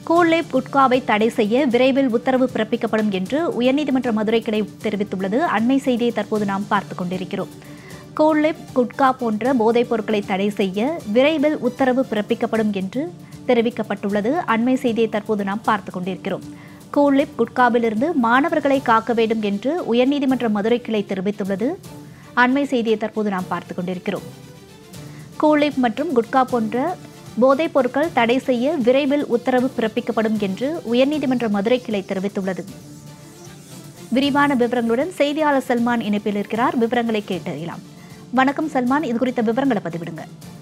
கூல்லேப் குட்காவை தடை செய்ய விரைவில் உத்தரவு பிறப்பிக்கப்படும் என்று உயர்நீதிமன்ற மதுரை கிளை தெரிவித்துள்ளது அண்மை செய்தியை தற்போது நாம் பார்த்துக் கொண்டிருக்கிறோம் கூல்லேப் குட்கா போன்ற போதைப் பொருட்களை தடை செய்ய விரைவில் உத்தரவு பிறப்பிக்கப்படும் என்று தெரிவிக்கப்பட்டுள்ளது அண்மை செய்தியை தற்போது நாம் பார்த்துக் கொண்டிருக்கிறோம் கூல்லிப் குட்காவிலிருந்து மாணவர்களை காக்க வேண்டும் என்று உயர்நீதிமன்ற மதுரை கிளை தெரிவித்துள்ளது அண்மை செய்தியை தற்போது நாம் பார்த்துக் கொண்டிருக்கிறோம் கூலிப் மற்றும் குட்கா போன்ற போதைப் பொருட்கள் தடை செய்ய விரைவில் உத்தரவு பிறப்பிக்கப்படும் என்று உயர்நீதிமன்ற மதுரை கிளை தெரிவித்துள்ளது விரிவான விவரங்களுடன் செய்தியாளர் சல்மான் இணைப்பில் இருக்கிறார் விவரங்களை கேட்டறியலாம் வணக்கம் சல்மான் இது குறித்த விவரங்களை பதிவிடுங்க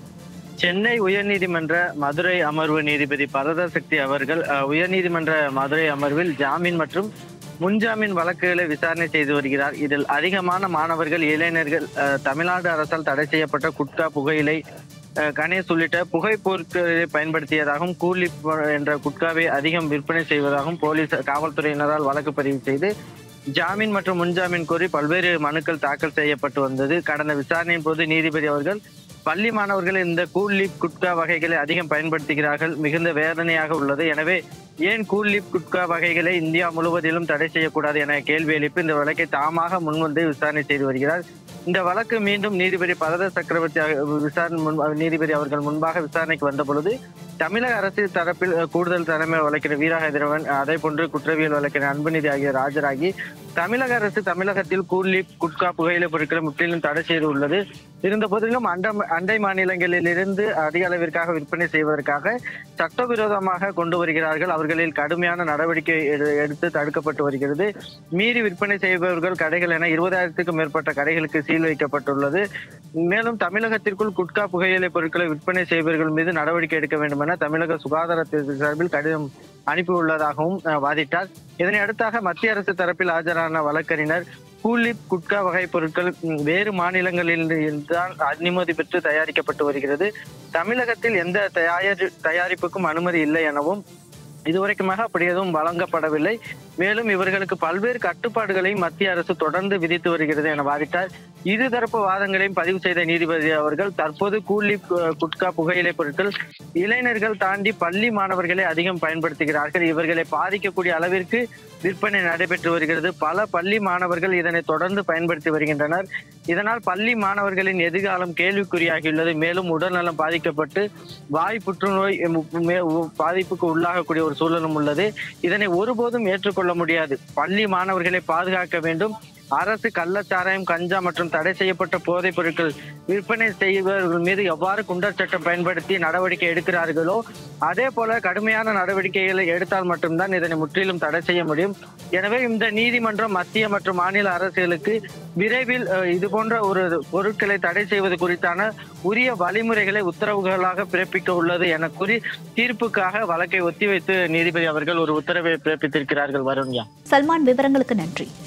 சென்னை உயர்நீதிமன்ற மதுரை அமர்வு நீதிபதி பரதசக்தி அவர்கள் அஹ், உயர்நீதிமன்ற மதுரை அமர்வில் ஜாமீன் மற்றும் முன்ஜாமீன் வழக்குகளை விசாரணை செய்து வருகிறார் இதில் அதிகமான மாணவர்கள் இளைஞர்கள் அஹ், தமிழ்நாடு அரசால் தடை செய்யப்பட்ட குட்கா புகையிலை அஹ், கணேஷ் உள்ளிட்ட புகை பொருட்களை பயன்படுத்தியதாகவும் கூலி என்ற குட்காவை அதிகம் விற்பனை செய்வதாகவும் போலீஸ் காவல்துறையினரால் வழக்கு பதிவு செய்து ஜாமீன் மற்றும் முன்ஜாமீன் கோரி பல்வேறு மனுக்கள் தாக்கல் செய்யப்பட்டு வந்தது கடந்த விசாரணையின் போது நீதிபதி அவர்கள் பள்ளி மாணவர்கள் இந்த கூல் லீப் குட்கா வகைகளை அதிகம் பயன்படுத்துகிறார்கள் மிகுந்த வேதனையாக உள்ளது எனவே ஏன் கூல் லீப் குட்கா வகைகளை இந்தியா முழுவதிலும் தடை செய்யக்கூடாது என கேள்வி எழுப்பி இந்த வழக்கை தாமாக முன்வந்து விசாரணை செய்து வருகிறார் இந்த வழக்கு மீண்டும் நீதிபதி பரத சக்கரவர்த்தி அவ- விசாரணை முன் நீதிபதி அவர்கள் முன்பாக விசாரணைக்கு வந்த பொழுது தமிழக அரசு தரப்பில் அஹ், கூடுதல் தலைமை வழக்கறிஞர் வீரஹைதரவன் அதே போன்று குற்றவியல் வழக்கறிஞர் அன்புநிதி ஆகியோர் ஆஜராகி தமிழக அரசு தமிழகத்தில் கூலி குட்கா புகையிலை பொருட்களை முற்றிலும் தடை செய்துள்ளது இருந்த போதிலும் அண்ட அண்டை மாநிலங்களிலிருந்து அதிக அளவிற்காக விற்பனை செய்வதற்காக சட்டவிரோதமாக கொண்டு வருகிறார்கள் அவர்களில் கடுமையான நடவடிக்கை எடு- எடுத்து தடுக்கப்பட்டு வருகிறது மீறி விற்பனை செய்பவர்கள் கடைகள் என இருபதாயிரத்துக்கும் மேற்பட்ட கடைகளுக்கு சீல் வைக்கப்பட்டுள்ளது மேலும் தமிழகத்திற்குள் குட்கா புகையிலை பொருட்களை விற்பனை செய்பவர்கள் மீது நடவடிக்கை எடுக்க வேண்டும் என தமிழக சுகாதாரத்துறை சார்பில் கடிதம் அனுப்பியுள்ளதாகவும் அஹ், வாதிட்டார் இதனை அடுத்தாக மத்திய அரசு தரப்பில் ஆஜரான வழக்கறிஞர் கூலிப் குட்கா வகை பொருட்கள் ம், வேறு மாநிலங்களில் தான் அனுமதி பெற்று தயாரிக்கப்பட்டு வருகிறது தமிழகத்தில் எந்த தயாரி தயாரிப்புக்கும் அனுமதி இல்லை எனவும் இதுவரைக்குமாக அப்படி எதுவும் வழங்கப்படவில்லை மேலும் இவர்களுக்கு பல்வேறு கட்டுப்பாடுகளை மத்திய அரசு தொடர்ந்து விதித்து வருகிறது என வாதிட்டார் இருதரப்பு வாதங்களையும் பதிவு செய்த நீதிபதி அவர்கள் தற்போது கூலி கு- குட்கா புகையிலை பொருட்கள் இளைஞர்கள் தாண்டி பள்ளி மாணவர்களை அதிகம் பயன்படுத்துகிறார்கள் இவர்களை பாதிக்கக்கூடிய அளவிற்கு விற்பனை நடைபெற்று வருகிறது பல பள்ளி மாணவர்கள் இதனை தொடர்ந்து பயன்படுத்தி வருகின்றனர் இதனால் பள்ளி மாணவர்களின் எதிர்காலம் கேள்விக்குறியாகியுள்ளது மேலும் உடல்நலம் பாதிக்கப்பட்டு வாய் புற்றுநோய் மு- மே- உ- பாதிப்புக்கு உள்ளாகக்கூடிய ஒரு சூழலும் உள்ளது இதனை ஒருபோதும் ஏற்றுக்கொள்ள முடியாது பள்ளி மாணவர்களை பாதுகாக்க வேண்டும் அரசு கள்ளச்சாராயம் கஞ்சா மற்றும் தடை செய்யப்பட்ட போதைப் பொருட்கள் விற்பனை செய்பவர்கள் மீது எவ்வாறு குண்டர் சட்டம் பயன்படுத்தி நடவடிக்கை எடுக்கிறார்களோ அதே போல கடுமையான நடவடிக்கைகளை எடுத்தால் மட்டும்தான் இதனை முற்றிலும் தடை செய்ய முடியும் எனவே இந்த நீதிமன்றம் மத்திய மற்றும் மாநில அரசுகளுக்கு விரைவில் அஹ், இது போன்ற ஒரு பொருட்களை தடை செய்வது குறித்தான உரிய வழிமுறைகளை உத்தரவுகளாக பிறப்பிக்க உள்ளது என கூறி தீர்ப்புக்காக வழக்கை ஒத்திவைத்து நீதிபதி அவர்கள் ஒரு உத்தரவை பிறப்பித்திருக்கிறார்கள் வருண்யா சல்மான் விவரங்களுக்கு நன்றி